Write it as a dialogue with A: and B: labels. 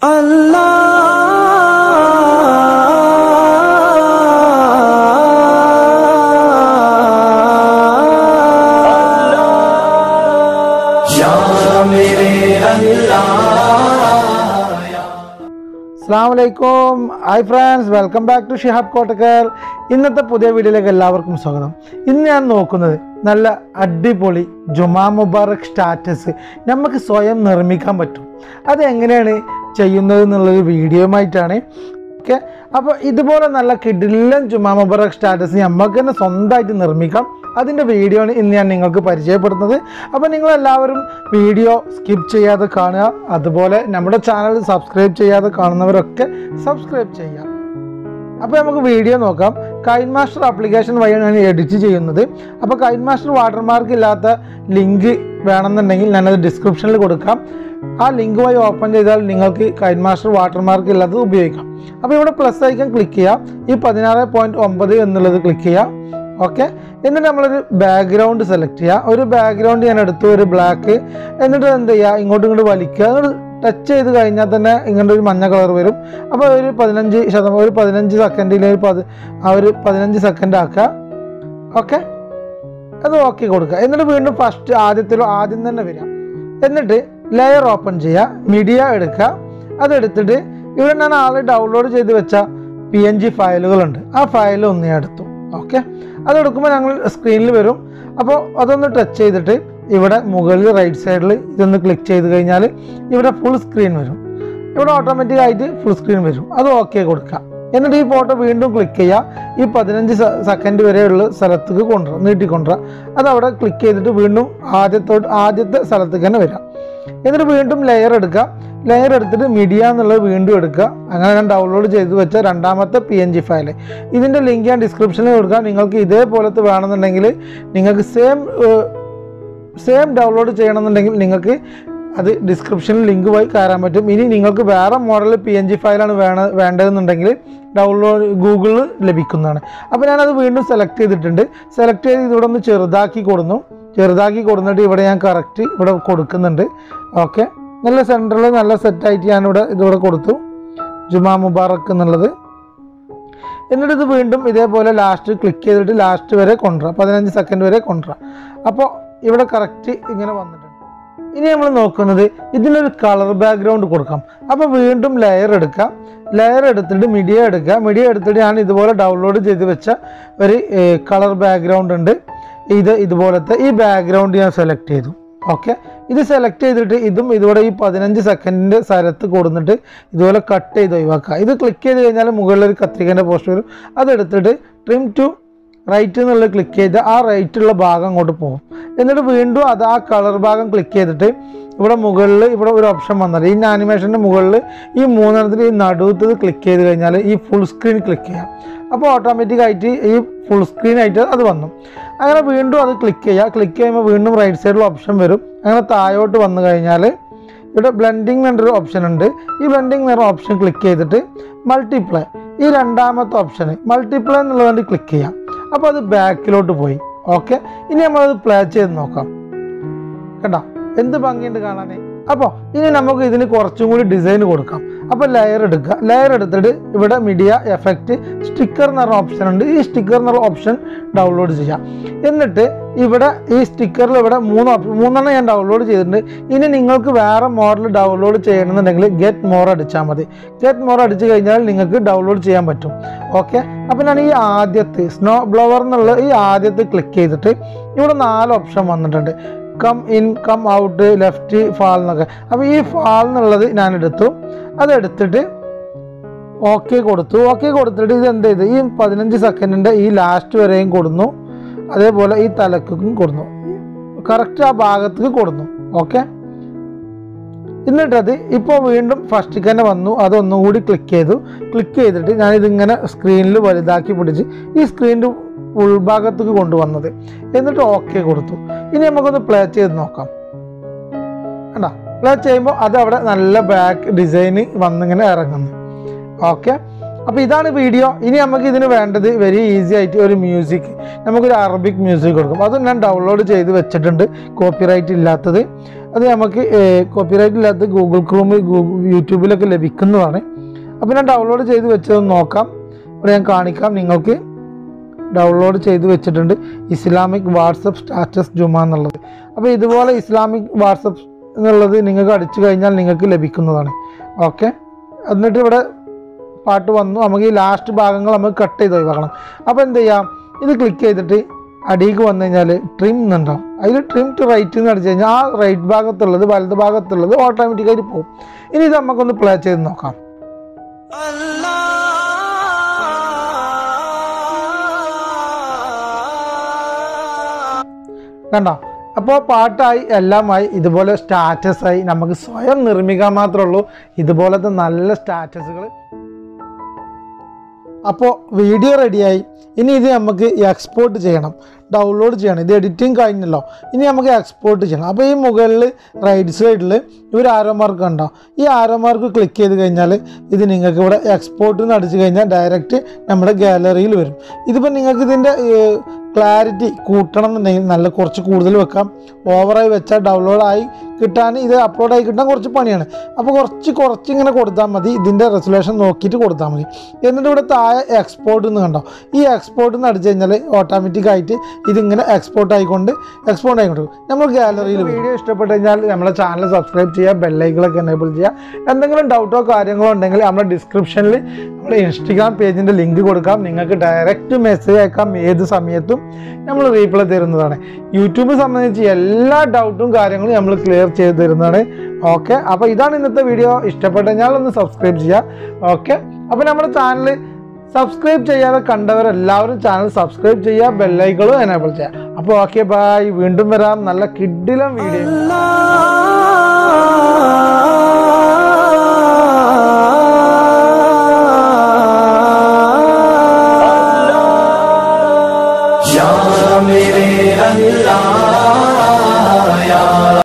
A: അസ്സാമലൈക്കും hi friends welcome back to Shihab Kottakkar ഇന്നത്തെ പുതിയ വീഡിയോയിലേക്ക് എല്ലാവർക്കും സ്വാഗതം ഇന്ന് ഞാൻ നോക്കുന്നത് നല്ല അടിപൊളി ജുമാ മുബാറക് സ്റ്റാറ്റസ് നമുക്ക് സ്വയം നിർമ്മിക്കാൻ പറ്റും അത് എങ്ങനെയാണ് ചെയ്യുന്നത് എന്നുള്ളൊരു വീഡിയോയുമായിട്ടാണ് ഓക്കെ അപ്പോൾ ഇതുപോലെ നല്ല കിടിലൻ ജുമാ മുബാറക് സ്റ്റാറ്റസ് നമുക്ക് തന്നെ സ്വന്തമായിട്ട് നിർമ്മിക്കാം അതിൻ്റെ വീഡിയോ ആണ് ഇന്ന് ഞാൻ നിങ്ങൾക്ക് പരിചയപ്പെടുത്തുന്നത് അപ്പോൾ നിങ്ങളെല്ലാവരും വീഡിയോ സ്കിപ്പ് ചെയ്യാതെ കാണുക അതുപോലെ നമ്മുടെ ചാനൽ സബ്സ്ക്രൈബ് ചെയ്യാതെ കാണുന്നവരൊക്കെ സബ്സ്ക്രൈബ് ചെയ്യുക അപ്പോൾ നമുക്ക് വീഡിയോ നോക്കാം കൈൻ മാസ്റ്റർ ആപ്ലിക്കേഷൻ വഴിയാണ് ഞാൻ എഡിറ്റ് ചെയ്യുന്നത് അപ്പോൾ കൈൻ മാസ്റ്റർ വാട്ടർമാർക്ക് ഇല്ലാത്ത ലിങ്ക് വേണമെന്നുണ്ടെങ്കിൽ ഞാനത് ഡിസ്ക്രിപ്ഷനിൽ കൊടുക്കാം ആ ലിങ്ക് വഴി ഓപ്പൺ ചെയ്താൽ നിങ്ങൾക്ക് കൈൻ മാസ്റ്റർ വാട്ടർമാർക്ക് ഇല്ലാത്തത് ഉപയോഗിക്കാം അപ്പോൾ ഇവിടെ പ്ലസ് ഐക്കൺ ക്ലിക്ക് ചെയ്യാം ഈ പതിനാറ് പോയിൻറ്റ് ഒമ്പത് എന്നുള്ളത് ക്ലിക്ക് ചെയ്യാം ഓക്കെ എന്നിട്ട് നമ്മളൊരു ബാക്ക്ഗ്രൗണ്ട് സെലക്ട് ചെയ്യുക ഒരു ബാക്ക്ഗ്രൗണ്ട് ഞാൻ എടുത്തു ഒരു ബ്ലാക്ക് എന്നിട്ട് എന്ത് ചെയ്യുക ഇങ്ങോട്ടും ഇങ്ങോട്ട് വലിക്കുക അങ്ങോട്ട് ടച്ച് ചെയ്ത് കഴിഞ്ഞാൽ തന്നെ ഇങ്ങോട്ട് ഒരു മഞ്ഞ കളർ വരും അപ്പോൾ ഒരു പതിനഞ്ച് ശതമാനം ഒരു പതിനഞ്ച് സെക്കൻഡിൽ ഒരു പത് ആ ഒരു പതിനഞ്ച് സെക്കൻഡ് ആക്കുക ഓക്കെ അത് ഓക്കെ കൊടുക്കുക എന്നിട്ട് വീണ്ടും ഫസ്റ്റ് ആദ്യത്തിലോ ആദ്യം തന്നെ വരിക എന്നിട്ട് ലെയർ ഓപ്പൺ ചെയ്യുക മീഡിയ എടുക്കുക അതെടുത്തിട്ട് ഇവിടെ ഞാൻ ആൾ ഡൗൺലോഡ് ചെയ്ത് വെച്ച പി എൻ ജി ഫയലുകളുണ്ട് ആ ഫയൽ ഒന്ന് ഞാൻ എടുത്തു ഓക്കെ അതെടുക്കുമ്പോൾ ഞങ്ങൾ സ്ക്രീനിൽ വരും അപ്പോൾ അതൊന്ന് ടച്ച് ചെയ്തിട്ട് ഇവിടെ മുകളിൽ റൈറ്റ് സൈഡിൽ ഇതൊന്ന് ക്ലിക്ക് ചെയ്ത് കഴിഞ്ഞാൽ ഇവിടെ ഫുൾ സ്ക്രീൻ വരും ഇവിടെ ഓട്ടോമാറ്റിക് ആയിട്ട് ഫുൾ സ്ക്രീൻ വരും അത് ഓക്കെ കൊടുക്കുക എന്നിട്ട് ഈ ഫോട്ടോ വീണ്ടും ക്ലിക്ക് ചെയ്യുക ഈ പതിനഞ്ച് സെക്കൻഡ് വരെയുള്ള സ്ഥലത്തേക്ക് കൊണ്ടുവരാം നീട്ടിക്കൊണ്ടുവരാം അത് അവിടെ ക്ലിക്ക് ചെയ്തിട്ട് വീണ്ടും ആദ്യത്തോട്ട് ആദ്യത്തെ സ്ഥലത്തേക്ക് തന്നെ വരാം എന്നിട്ട് വീണ്ടും ലെയർ എടുക്കുക ലെയർ എടുത്തിട്ട് മീഡിയ എന്നുള്ളത് വീണ്ടും എടുക്കുക അങ്ങനെ ഞാൻ ഡൗൺലോഡ് ചെയ്ത് വെച്ച രണ്ടാമത്തെ പി എൻ ജി ഫയൽ ഇതിൻ്റെ ലിങ്ക് ഞാൻ ഡിസ്ക്രിപ്ഷനിൽ കൊടുക്കാം നിങ്ങൾക്ക് ഇതേപോലത്തെ വേണമെന്നുണ്ടെങ്കിൽ നിങ്ങൾക്ക് സെയിം സെയിം ഡൗൺലോഡ് ചെയ്യണമെന്നുണ്ടെങ്കിൽ നിങ്ങൾക്ക് അത് ഡിസ്ക്രിപ്ഷനിൽ ലിങ്ക് വഴി കയറാൻ പറ്റും ഇനി നിങ്ങൾക്ക് വേറെ മോഡൽ പി എൻ ജി ഫയലാണ് വേണ വേണ്ടതെന്നുണ്ടെങ്കിൽ ഡൗൺലോഡ് ഗൂഗിളിൽ ലഭിക്കുന്നതാണ് അപ്പോൾ ഞാനത് വീണ്ടും സെലക്ട് ചെയ്തിട്ടുണ്ട് സെലക്ട് ചെയ്ത് ഇവിടെ ഒന്ന് ചെറുതാക്കി കൊടുന്നു ചെറുതാക്കി കൊടുത്തിട്ട് ഇവിടെ ഞാൻ കറക്റ്റ് ഇവിടെ കൊടുക്കുന്നുണ്ട് ഓക്കെ നല്ല സെൻറ്ററിൽ നല്ല സെറ്റായിട്ട് ഞാനിവിടെ ഇതിവിടെ കൊടുത്തു ജുമാ മുബാറക്ക് എന്നുള്ളത് എന്നിട്ട് ഇത് വീണ്ടും ഇതേപോലെ ലാസ്റ്റ് ക്ലിക്ക് ചെയ്തിട്ട് ലാസ്റ്റ് വരെ കൊണ്ടുവരാം പതിനഞ്ച് സെക്കൻഡ് വരെ കൊണ്ടുവരാം അപ്പോൾ ഇവിടെ കറക്റ്റ് ഇങ്ങനെ വന്നിട്ടുണ്ട് ഇനി നമ്മൾ നോക്കുന്നത് ഇതിനൊരു കളർ ബാക്ക്ഗ്രൗണ്ട് കൊടുക്കാം അപ്പോൾ വീണ്ടും ലെയർ എടുക്കാം ലെയർ എടുത്തിട്ട് മീഡിയ എടുക്കുക മീഡിയ എടുത്തിട്ട് ഞാൻ ഇതുപോലെ ഡൗൺലോഡ് ചെയ്ത് വെച്ച ഒരു കളർ ബാക്ക്ഗ്രൗണ്ട് ഉണ്ട് ഇത് ഇതുപോലത്തെ ഈ ബാക്ക്ഗ്രൗണ്ട് ഞാൻ സെലക്ട് ചെയ്തു ഓക്കെ ഇത് സെലക്ട് ചെയ്തിട്ട് ഇതും ഇതുപോലെ ഈ പതിനഞ്ച് സെക്കൻഡിൻ്റെ സ്ഥലത്ത് കൊടുത്തിട്ട് ഇതുപോലെ കട്ട് ചെയ്ത് ഒഴിവാക്കുക ഇത് ക്ലിക്ക് ചെയ്ത് കഴിഞ്ഞാൽ മുകളിൽ ഒരു കത്രികേൻ്റെ പോസ്റ്റ് വരും അതെടുത്തിട്ട് ട്രിം ടു റൈറ്റ് എന്നുള്ളത് ക്ലിക്ക് ചെയ്ത് ആ റൈറ്റുള്ള ഭാഗം അങ്ങോട്ട് പോകും എന്നിട്ട് വീണ്ടും അത് ആ കളർ ഭാഗം ക്ലിക്ക് ചെയ്തിട്ട് ഇവിടെ മുകളിൽ ഇവിടെ ഒരു ഓപ്ഷൻ വന്നത് ഈ ആനിമേഷൻ്റെ മുകളിൽ ഈ മൂന്നെണ്ണത്തിൽ ഈ നടുവത്തത് ക്ലിക്ക് ചെയ്ത് കഴിഞ്ഞാൽ ഈ ഫുൾ സ്ക്രീൻ ക്ലിക്ക് ചെയ്യാം അപ്പോൾ ഓട്ടോമാറ്റിക് ആയിട്ട് ഈ ഫുൾ സ്ക്രീൻ ആയിട്ട് അത് വന്നു അങ്ങനെ വീണ്ടും അത് ക്ലിക്ക് ചെയ്യുക ക്ലിക്ക് ചെയ്യുമ്പോൾ വീണ്ടും റൈറ്റ് സൈഡിൽ ഓപ്ഷൻ വരും അങ്ങനെ താഴോട്ട് വന്നു കഴിഞ്ഞാൽ ഇവിടെ ബ്ലെൻഡിങ് എന്നൊരു ഓപ്ഷൻ ഉണ്ട് ഈ ബ്ലെൻഡിങ് എന്ന ഓപ്ഷൻ ക്ലിക്ക് ചെയ്തിട്ട് മൾട്ടിപ്ലൈ ഈ രണ്ടാമത്തെ ഓപ്ഷന് മൾട്ടിപ്ലൈ എന്നുള്ളത് ക്ലിക്ക് ചെയ്യാം അപ്പോൾ അത് ബാക്കിലോട്ട് പോയി ഓക്കെ ഇനി നമ്മളത് പ്ലേ ചെയ്ത് നോക്കാം കണ്ടോ എന്ത് ഭംഗിയുണ്ട് കാണാനേ അപ്പോൾ ഇനി നമുക്ക് ഇതിന് കുറച്ചും കൂടി ഡിസൈൻ കൊടുക്കാം അപ്പോൾ ലെയർ എടുക്കുക ലെയർ എടുത്തിട്ട് ഇവിടെ മീഡിയ എഫക്റ്റ് സ്റ്റിക്കർ എന്ന് പറഞ്ഞ ഓപ്ഷൻ ഉണ്ട് ഈ സ്റ്റിക്കർ എന്ന് പറഞ്ഞ ഓപ്ഷൻ ഡൗൺലോഡ് ചെയ്യാം എന്നിട്ട് ഇവിടെ ഈ സ്റ്റിക്കറിൽ ഇവിടെ മൂന്ന് ഓപ്ഷൻ മൂന്നെണ്ണം ഞാൻ ഡൗൺലോഡ് ചെയ്തിട്ടുണ്ട് ഇനി നിങ്ങൾക്ക് വേറെ മോഡൽ ഡൗൺലോഡ് ചെയ്യണമെന്നുണ്ടെങ്കിൽ ഗെറ്റ് മോർ അടിച്ചാൽ മതി ഗെറ്റ് മോർ അടിച്ചു കഴിഞ്ഞാൽ നിങ്ങൾക്ക് ഡൗൺലോഡ് ചെയ്യാൻ പറ്റും ഓക്കെ അപ്പോൾ ഞാൻ ഈ ആദ്യത്തെ സ്നോ ബ്ലവർ എന്നുള്ള ഈ ആദ്യത്തെ ക്ലിക്ക് ചെയ്തിട്ട് ഇവിടെ നാല് ഓപ്ഷൻ വന്നിട്ടുണ്ട് come in come out left fall എന്നൊക്കെ അപ്പോൾ ഈ ഫാൾ എന്നുള്ളത് ഞാൻ എടുത്തു അതെടുത്തിട്ട് ഓക്കെ കൊടുത്തു ഓക്കെ കൊടുത്തിട്ട് ഇത് എന്ത് ചെയ്തു ഈ പതിനഞ്ച് സെക്കൻഡിൻ്റെ ഈ ലാസ്റ്റ് വരെയും കൊടുന്നു അതേപോലെ ഈ തലക്കും കൊടുന്നു കറക്റ്റ് ആ ഭാഗത്തേക്ക് കൊടുന്നു ഓക്കെ എന്നിട്ടത് ഇപ്പോൾ വീണ്ടും ഫസ്റ്റ് തന്നെ വന്നു അതൊന്നും കൂടി ക്ലിക്ക് ചെയ്തു ക്ലിക്ക് ചെയ്തിട്ട് ഞാനിതിങ്ങനെ സ്ക്രീനിൽ വലുതാക്കി പിടിച്ച് ഈ സ്ക്രീനിൻ്റെ ഉൾഭാഗത്തേക്ക് കൊണ്ടുവന്നത് എന്നിട്ട് ഓക്കെ കൊടുത്തു ഇനി നമുക്കൊന്ന് പ്ലേ ചെയ്ത് നോക്കാം കണ്ടാ പ്ലേ ചെയ്യുമ്പോൾ അത് അവിടെ നല്ല ബാക്ക് ഡിസൈന് വന്നിങ്ങനെ ഇറങ്ങുന്നു ഓക്കെ അപ്പോൾ ഇതാണ് വീഡിയോ ഇനി നമുക്ക് ഇതിന് വേണ്ടത് വെരി ഈസി ആയിട്ട് ഒരു മ്യൂസിക് നമുക്കൊരു അറബിക് മ്യൂസിക് കൊടുക്കും അത് ഞാൻ ഡൗൺലോഡ് ചെയ്ത് വെച്ചിട്ടുണ്ട് കോപ്പിറൈറ്റ് ഇല്ലാത്തത് അത് നമുക്ക് കോപ്പിറൈറ്റ് ഇല്ലാത്തത് ഗൂഗിൾ ക്രോമിൽ ഗൂഗിൾ യൂട്യൂബിലൊക്കെ ലഭിക്കുന്നതാണ് അപ്പോൾ ഞാൻ ഡൗൺലോഡ് ചെയ്ത് വെച്ചത് നോക്കാം ഇവിടെ ഞാൻ കാണിക്കാം നിങ്ങൾക്ക് ഡൗൺലോഡ് ചെയ്ത് വെച്ചിട്ടുണ്ട് ഇസ്ലാമിക് വാട്സപ്പ് സ്റ്റാറ്റസ് ജുമ എന്നുള്ളത് അപ്പോൾ ഇതുപോലെ ഇസ്ലാമിക് വാട്സപ്പ് എന്നുള്ളത് നിങ്ങൾക്ക് അടിച്ചു കഴിഞ്ഞാൽ നിങ്ങൾക്ക് ലഭിക്കുന്നതാണ് ഓക്കെ എന്നിട്ട് ഇവിടെ പാട്ട് വന്നു നമുക്ക് ഈ ലാസ്റ്റ് ഭാഗങ്ങൾ നമുക്ക് കട്ട് ചെയ്ത് ഒഴിവാക്കണം അപ്പോൾ എന്ത് ചെയ്യാം ഇത് ക്ലിക്ക് ചെയ്തിട്ട് അടിയിലേക്ക് വന്നു കഴിഞ്ഞാൽ ട്രിം എന്നുണ്ടാവും അതിൽ ട്രിം ടു റൈറ്റ് എന്ന് അടിച്ചു കഴിഞ്ഞാൽ ആ റൈറ്റ് ഭാഗത്തുള്ളത് വലത് ഭാഗത്തുള്ളത് ഓട്ടോമാറ്റിക്കായിട്ട് പോകും ഇനി ഇത് നമുക്കൊന്ന് പ്ലേ ചെയ്ത് നോക്കാം കണ്ടോ അപ്പോൾ പാട്ടായി എല്ലാമായി ഇതുപോലെ സ്റ്റാറ്റസായി നമുക്ക് സ്വയം നിർമ്മിക്കാൻ മാത്രമേ ഉള്ളൂ ഇതുപോലത്തെ നല്ല സ്റ്റാറ്റസുകൾ അപ്പോൾ വീഡിയോ റെഡിയായി ഇനി ഇത് നമുക്ക് എക്സ്പോർട്ട് ചെയ്യണം ഡൗൺലോഡ് ചെയ്യണം ഇത് എഡിറ്റിംഗ് കഴിഞ്ഞല്ലോ ഇനി നമുക്ക് എക്സ്പോർട്ട് ചെയ്യണം അപ്പോൾ ഈ മുകളിൽ റൈറ്റ് സൈഡിൽ ഒരു ആരോ മാർക്ക് ഉണ്ടോ ഈ ആരോ മാർക്ക് ക്ലിക്ക് ചെയ്ത് കഴിഞ്ഞാൽ ഇത് നിങ്ങൾക്ക് ഇവിടെ എക്സ്പോർട്ട് എന്ന് അടിച്ചു കഴിഞ്ഞാൽ ഡയറക്റ്റ് നമ്മുടെ ഗാലറിയിൽ വരും ഇതിപ്പോൾ നിങ്ങൾക്ക് ഇതിൻ്റെ ക്ലാരിറ്റി കൂട്ടണം എന്നുണ്ടെങ്കിൽ നല്ല കുറച്ച് കൂടുതൽ വെക്കാം ഓവറായി വെച്ചാൽ ഡൗൺലോഡ് ആയി കിട്ടാൻ ഇത് അപ്ലോഡ് ആയി കിട്ടാൻ കുറച്ച് പണിയാണ് അപ്പോൾ കുറച്ച് കുറച്ച് ഇങ്ങനെ കൊടുത്താൽ മതി ഇതിൻ്റെ റെസൊല്യൂഷൻ നോക്കിയിട്ട് കൊടുത്താൽ മതി എന്നിട്ട് ഇവിടെ താഴെ എക്സ്പോർട്ട് എന്ന് കണ്ടോ ഈ എക്സ്പോർട്ട് എന്ന് അടിച്ചു കഴിഞ്ഞാൽ ഓട്ടോമാറ്റിക് ആയിട്ട് ഇതിങ്ങനെ എക്സ്പോർട്ട് ആയിക്കൊണ്ട് എക്സ്പോർട്ട് ആയിക്കൊണ്ട് നമ്മൾ ഗാലറിയിൽ വീഡിയോ ഇഷ്ടപ്പെട്ട് കഴിഞ്ഞാൽ നമ്മുടെ ചാനൽ സബ്സ്ക്രൈബ് ചെയ്യുക ബെല്ലൈക്കിളൊക്കെ എനേബിൾ ചെയ്യുക എന്തെങ്കിലും ഡൗട്ടോ കാര്യങ്ങളോ ഉണ്ടെങ്കിൽ നമ്മുടെ ഡിസ്ക്രിപ്ഷനിൽ നമ്മുടെ ഇൻസ്റ്റഗ്രാം പേജിൻ്റെ ലിങ്ക് കൊടുക്കാം നിങ്ങൾക്ക് ഡയറക്റ്റ് മെസ്സേജ് അയക്കാം ഏത് സമയത്തും നമ്മൾ റീപ്ലൈ തരുന്നതാണ് യൂട്യൂബ് സംബന്ധിച്ച് എല്ലാ ഡൗട്ടും കാര്യങ്ങളും നമ്മൾ ക്ലിയർ ചെയ്ത് തരുന്നതാണ് ഓക്കെ അപ്പോൾ ഇതാണ് ഇന്നത്തെ വീഡിയോ ഇഷ്ടപ്പെട്ട കഴിഞ്ഞാൽ ഒന്ന് സബ്സ്ക്രൈബ് ചെയ്യുക ഓക്കെ അപ്പോൾ നമ്മുടെ ചാനൽ സബ്സ്ക്രൈബ് ചെയ്യാതെ കണ്ടവരെല്ലാവരും ചാനൽ സബ്സ്ക്രൈബ് ചെയ്യുക ബെല്ലൈക്കളും എനേബിൾ ചെയ്യുക അപ്പോൾ ഓക്കെ ബായ് വീണ്ടും വരാം നല്ല കിഡിലും വീഡിയോ
B: या मेरे